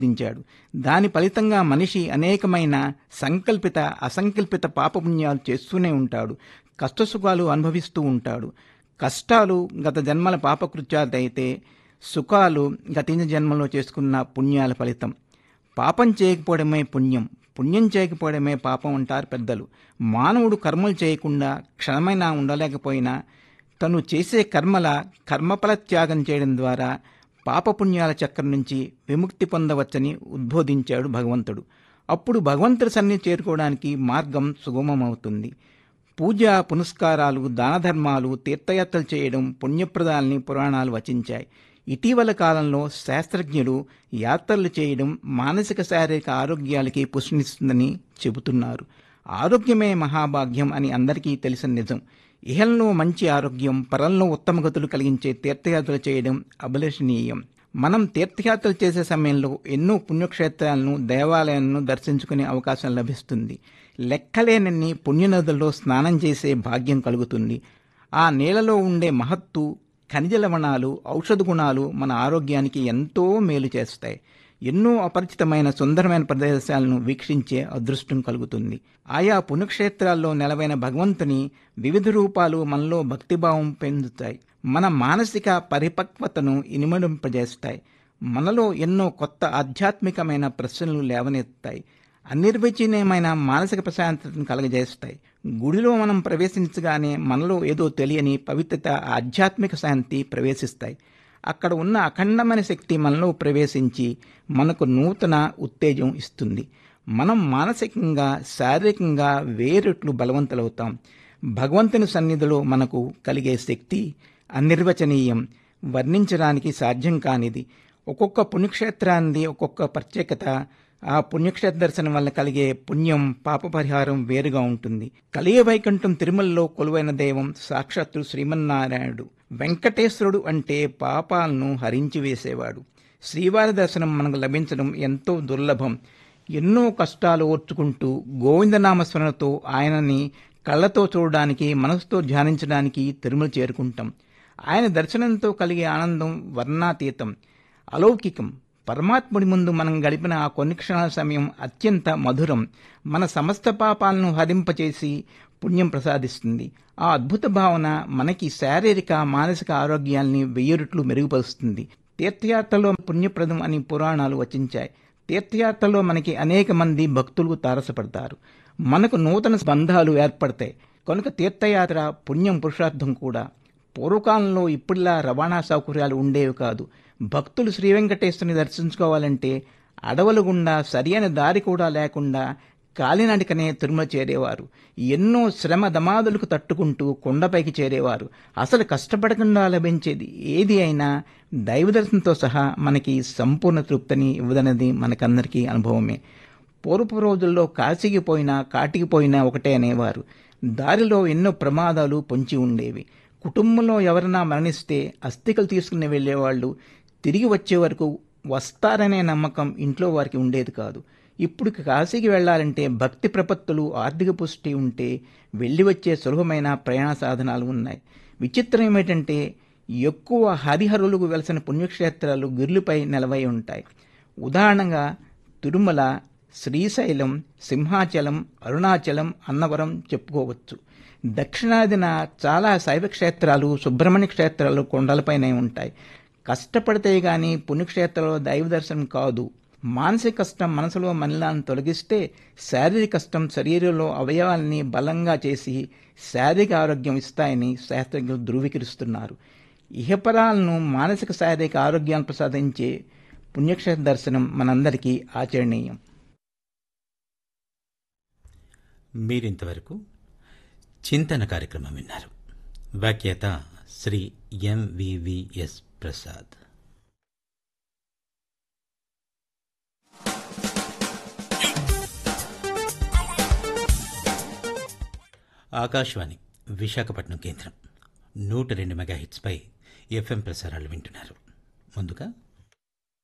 దించాడు దాని ఫలితంగా మనిషి అనేకమైన సంకల్పిత అసంకల్పిత పాపపుణ్యాలు చేస్తూనే ఉంటాడు కష్టసుఖాలు అనుభవిస్తూ ఉంటాడు కష్టాలు గత జన్మల పాపకృత్యాలైతే సుఖాలు గత జన్మలో చేసుకున్న పుణ్యాల ఫలితం పాపం చేయకపోవడమే పుణ్యం పుణ్యం చేయకపోవడమే పాపం అంటారు పెద్దలు మానవుడు కర్మలు చేయకుండా క్షణమైనా ఉండలేకపోయినా తను చేసే కర్మల కర్మఫల త్యాగం చేయడం ద్వారా పాపపుణ్యాల చక్రం నుంచి విముక్తి పొందవచ్చని ఉద్బోధించాడు భగవంతుడు అప్పుడు భగవంతుడి సన్నిధి చేరుకోవడానికి మార్గం సుగమమవుతుంది పూజ పునస్కారాలు దాన ధర్మాలు తీర్థయాత్రలు చేయడం పుణ్యప్రదాలని పురాణాలు వచించాయి ఇటీవల కాలంలో శాస్త్రజ్ఞులు యాత్రలు చేయడం మానసిక శారీరక ఆరోగ్యాలకి పుష్నిస్తుందని చెబుతున్నారు ఆరోగ్యమే మహాభాగ్యం అని అందరికీ తెలిసిన నిజం ఇహంలో మంచి ఆరోగ్యం పరంలో ఉత్తమ గతులు కలిగించే తీర్థయాత్రలు చేయడం అభిలషణీయం మనం తీర్థయాత్రలు చేసే సమయంలో ఎన్నో పుణ్యక్షేత్రాలను దేవాలయాలను దర్శించుకునే అవకాశం లభిస్తుంది లెక్కలేనన్ని పుణ్యనదుల్లో స్నానం చేసే భాగ్యం కలుగుతుంది ఆ నీళ్ళలో ఉండే మహత్తు ఖనిజ లవణాలు ఔషధ గుణాలు మన ఆరోగ్యానికి ఎంతో మేలు చేస్తాయి ఎన్నో అపరిచితమైన సుందరమైన ప్రదేశాలను వీక్షించే అదృష్టం కలుగుతుంది ఆయా పుణ్యక్షేత్రాల్లో నెలవైన భగవంతుని వివిధ రూపాలు మనలో భక్తిభావం పెంచుతాయి మన మానసిక పరిపక్వతను ఇనుమడింపజేస్తాయి మనలో ఎన్నో కొత్త ఆధ్యాత్మికమైన ప్రశ్నలు లేవనెత్తాయి అనిర్వచనీయమైన మానసిక ప్రశాంతతను కలగజేస్తాయి గుడిలో మనం ప్రవేశించగానే మనలో ఏదో తెలియని పవిత్రత ఆధ్యాత్మిక శాంతి ప్రవేశిస్తాయి అక్కడ ఉన్న అఖండమైన శక్తి మనలో ప్రవేశించి మనకు నూతన ఉత్తేజం ఇస్తుంది మనం మానసికంగా శారీరకంగా వేరెట్లు బలవంతులవుతాం భగవంతుని సన్నిధిలో మనకు కలిగే శక్తి అనిర్వచనీయం వర్ణించడానికి సాధ్యం కానిది ఒక్కొక్క పుణ్యక్షేత్రాన్ని ఒక్కొక్క ప్రత్యేకత ఆ పుణ్యక్షేత్ర దర్శనం వల్ల కలిగే పుణ్యం పాప పరిహారం వేరుగా ఉంటుంది కలియ వైకుంఠం తిరుమలలో కొలువైన దైవం సాక్షాత్తు శ్రీమన్నారాయణుడు వెంకటేశ్వరుడు అంటే పాపాలను హరించి వేసేవాడు శ్రీవారి దర్శనం మనకు లభించడం ఎంతో దుర్లభం ఎన్నో కష్టాలు ఓర్చుకుంటూ గోవిందనామస్మరణతో ఆయనని కళ్ళతో చూడడానికి మనసుతో ధ్యానించడానికి తిరుమల చేరుకుంటాం ఆయన దర్శనంతో కలిగే ఆనందం వర్ణాతీతం అలౌకికం పరమాత్ముడి ముందు మనం గడిపిన ఆ కొన్ని క్షణాల సమయం అత్యంత మధురం మన సమస్త పాపాలను హరింపచేసి పుణ్యం ప్రసాదిస్తుంది ఆ అద్భుత భావన మనకి శారీరక మానసిక ఆరోగ్యాల్ని వెయ్యరుట్లు మెరుగుపరుస్తుంది తీర్థయాత్రలో పుణ్యప్రదం అని పురాణాలు వచించాయి తీర్థయాత్రలో మనకి అనేక మంది భక్తులు తారసపడతారు మనకు నూతన బంధాలు ఏర్పడతాయి కనుక తీర్థయాత్ర పుణ్యం పురుషార్థం కూడా పూర్వకాలంలో ఇప్పుడులా రవాణా సౌకర్యాలు ఉండేవి కాదు భక్తులు శ్రీ వెంకటేశ్వరుని దర్శించుకోవాలంటే అడవుల గుండా సరియైన దారి కూడా లేకుండా కాలినడికనే తిరుమల చేరేవారు ఎన్నో శ్రమ దమాదులకు తట్టుకుంటూ కొండపైకి చేరేవారు అసలు కష్టపడకుండా లభించేది ఏది అయినా దైవ దర్శనంతో సహా మనకి సంపూర్ణ తృప్తిని ఇవ్వదన్నది మనకందరికీ అనుభవమే పూర్వపు రోజుల్లో కాశీకి పోయినా కాటికి పోయినా ఒకటే అనేవారు దారిలో ఎన్నో ప్రమాదాలు పొంచి ఉండేవి కుటుంబంలో ఎవరైనా మరణిస్తే అస్థికలు తీసుకుని వెళ్ళేవాళ్ళు తిరిగి వచ్చే వరకు వస్తారనే నమ్మకం ఇంట్లో వారికి ఉండేది కాదు ఇప్పుడు కాశీకి వెళ్ళాలంటే భక్తి ప్రపత్తులు ఆర్థిక పుష్టి ఉంటే వెళ్ళి వచ్చే సులభమైన ప్రయాణ సాధనాలు ఉన్నాయి విచిత్రం ఏమిటంటే ఎక్కువ హరిహరులకు వెలసిన పుణ్యక్షేత్రాలు గిర్లుపై నిలవై ఉంటాయి ఉదాహరణగా తిరుమల శ్రీశైలం సింహాచలం అరుణాచలం అన్నవరం చెప్పుకోవచ్చు దక్షిణాదిన చాలా శైవ క్షేత్రాలు సుబ్రహ్మణ్య క్షేత్రాలు కొండలపైనే ఉంటాయి కష్టపడితే గాని పుణ్యక్షేత్రంలో దైవ దర్శనం కాదు మానసిక కష్టం మనసులో మనలాన్ని తొలగిస్తే శారీరక కష్టం శరీరంలో అవయవాల్ని బలంగా చేసి శారీరక ఆరోగ్యం ఇస్తాయని శాస్త్రజ్ఞులు ధృవీకరిస్తున్నారు ఇహపరాలను మానసిక శారీరక ఆరోగ్యాన్ని ప్రసాదించే పుణ్యక్షేత్ర దర్శనం మనందరికీ ఆచరణీయం మీరింతవరకు చింతన కార్యక్రమం విన్నారు వ్యాఖ్యాత శ్రీ ఎంవివిఎస్ ప్రసాద్ ఆకాశవాణి విశాఖపట్నం కేంద్రం నూట రెండు మెగాహిట్స్పై ఎఫ్ఎం ప్రసారాలు వింటున్నారు ముందుగా